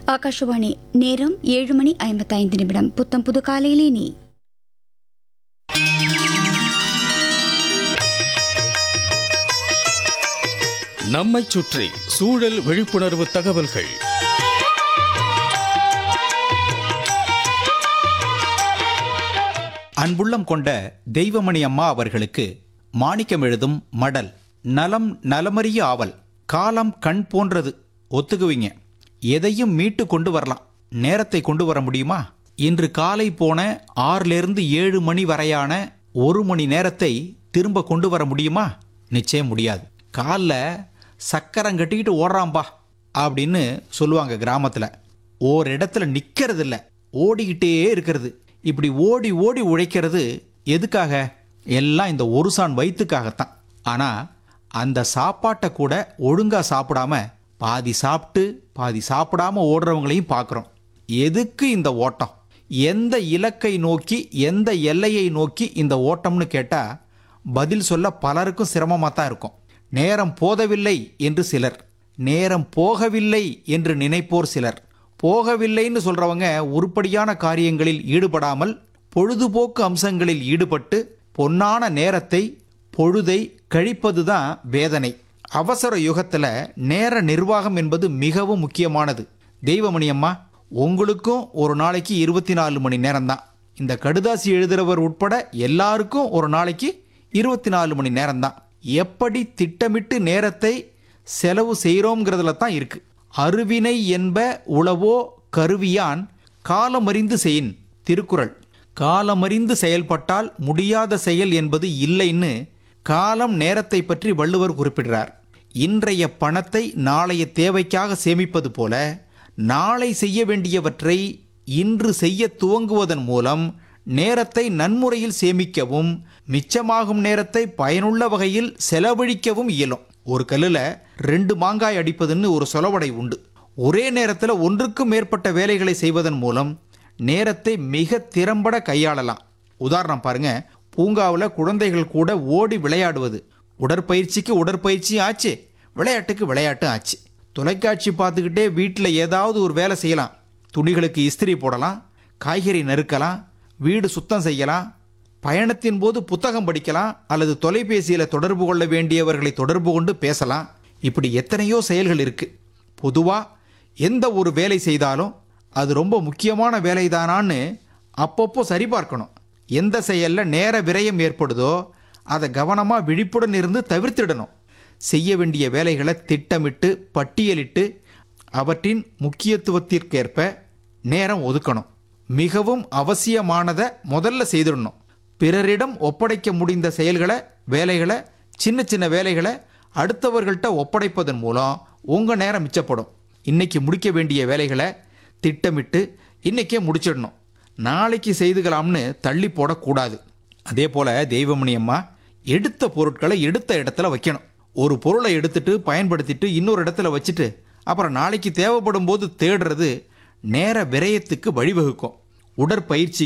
ஆகாஷவாணி நேரம் ஏழு மணி ஐம்பத்தைந்து நிமிடம் புத்தம் புது காலையிலே நீ நம்மைச் சுற்றி சூழல் விழிப்புணர்வு தகவல்கள் அன்புள்ளம் கொண்ட தெய்வமணி அம்மா அவர்களுக்கு மாணிக்கம் எழுதும் மடல் நலம் நலமறிய ஆவல் காலம் கண் போன்றது ஒத்துக்குவீங்க எதையும் மீட்டு கொண்டு வரலாம் நேரத்தை கொண்டு வர முடியுமா இன்று காலை போன ஆறிலிருந்து ஏழு மணி வரையான ஒரு மணி நேரத்தை திரும்ப கொண்டு வர முடியுமா நிச்சயம் முடியாது காலில் சக்கரம் கட்டிக்கிட்டு ஓடுறாம்பா அப்படின்னு சொல்லுவாங்க கிராமத்தில் ஓர் இடத்துல நிற்கிறது இல்ல ஓடிக்கிட்டே இருக்கிறது இப்படி ஓடி ஓடி உழைக்கிறது எதுக்காக எல்லாம் இந்த ஒரு சான் வயிற்றுக்காகத்தான் ஆனால் அந்த சாப்பாட்டை கூட ஒழுங்காக சாப்பிடாம பாதி சாப்பிட்டு பாதி சாப்பிடாம ஓடுறவங்களையும் பார்க்குறோம் எதுக்கு இந்த ஓட்டம் எந்த இலக்கை நோக்கி எந்த எல்லையை நோக்கி இந்த ஓட்டம்னு கேட்டால் பதில் சொல்ல பலருக்கும் சிரமமாக தான் இருக்கும் நேரம் போதவில்லை என்று சிலர் நேரம் போகவில்லை என்று நினைப்போர் சிலர் போகவில்லைன்னு சொல்றவங்க உருப்படியான காரியங்களில் ஈடுபடாமல் பொழுதுபோக்கு அம்சங்களில் ஈடுபட்டு பொன்னான நேரத்தை பொழுதை கழிப்பதுதான் வேதனை அவசர யுகத்துல நேர நிர்வாகம் என்பது மிகவும் முக்கியமானது தெய்வமணி அம்மா உங்களுக்கும் ஒரு நாளைக்கு இருபத்தி நாலு மணி நேரம்தான் இந்த கடுதாசி எழுதுறவர் உட்பட எல்லாருக்கும் ஒரு நாளைக்கு இருபத்தி நாலு மணி நேரம்தான் எப்படி திட்டமிட்டு நேரத்தை செலவு செய்கிறோங்கிறதுல தான் இருக்கு அருவினை என்ப உளவோ கருவியான் காலமறிந்து செயின் திருக்குறள் காலமறிந்து செயல்பட்டால் முடியாத செயல் என்பது இல்லைன்னு காலம் நேரத்தை பற்றி வள்ளுவர் குறிப்பிடுறார் இன்றைய பணத்தை நாளைய தேவைக்காக சேமிப்பது போல நாளை செய்ய வேண்டியவற்றை இன்று செய்ய துவங்குவதன் மூலம் நேரத்தை நன்முறையில் சேமிக்கவும் மிச்சமாகும் நேரத்தை பயனுள்ள வகையில் செலவழிக்கவும் இயலும் ஒரு கல்லுல ரெண்டு மாங்காய் அடிப்பதுன்னு ஒரு சொலவடை உண்டு ஒரே நேரத்தில் ஒன்றுக்கும் மேற்பட்ட வேலைகளை செய்வதன் மூலம் நேரத்தை மிக திறம்பட கையாளலாம் உதாரணம் பாருங்க பூங்காவில் குழந்தைகள் கூட ஓடி விளையாடுவது உடற்பயிற்சிக்கு உடற்பயிற்சி ஆச்சு விளையாட்டுக்கு விளையாட்டு ஆச்சு தொலைக்காட்சி பார்த்துக்கிட்டே வீட்டில் ஏதாவது ஒரு வேலை செய்யலாம் துணிகளுக்கு இஸ்திரி போடலாம் காய்கறி நறுக்கலாம் வீடு சுத்தம் செய்யலாம் பயணத்தின் போது புத்தகம் படிக்கலாம் அல்லது தொலைபேசியில் தொடர்பு கொள்ள வேண்டியவர்களை தொடர்பு கொண்டு பேசலாம் இப்படி எத்தனையோ செயல்கள் இருக்கு பொதுவாக எந்த ஒரு வேலை செய்தாலும் அது ரொம்ப முக்கியமான வேலைதானான்னு அப்பப்போ சரிபார்க்கணும் எந்த செயலில் நேர விரயம் ஏற்படுதோ அதை கவனமாக விழிப்புடன் இருந்து தவிர்த்திடணும் செய்ய வேண்டிய வேலைகளை திட்டமிட்டு பட்டியலிட்டு அவற்றின் முக்கியத்துவத்திற்கேற்ப நேரம் ஒதுக்கணும் மிகவும் அவசியமானதை முதல்ல செய்திடணும் பிறரிடம் ஒப்படைக்க முடிந்த செயல்களை வேலைகளை சின்ன சின்ன வேலைகளை அடுத்தவர்கள்ட்ட ஒப்படைப்பதன் மூலம் உங்கள் நேரம் மிச்சப்படும் இன்னைக்கு முடிக்க வேண்டிய வேலைகளை திட்டமிட்டு இன்னைக்கே முடிச்சிடணும் நாளைக்கு செய்துக்கலாம்னு தள்ளி போடக்கூடாது அதே போல் தெய்வமணி அம்மா எடுத்த பொருட்களை எடுத்த இடத்துல வைக்கணும் ஒரு பொருளை எடுத்துட்டு பயன்படுத்திட்டு இன்னொரு இடத்துல வச்சுட்டு அப்புறம் நாளைக்கு தேவைப்படும் போது தேடுறது நேர விரயத்துக்கு வழிவகுக்கும் உடற்பயிற்சி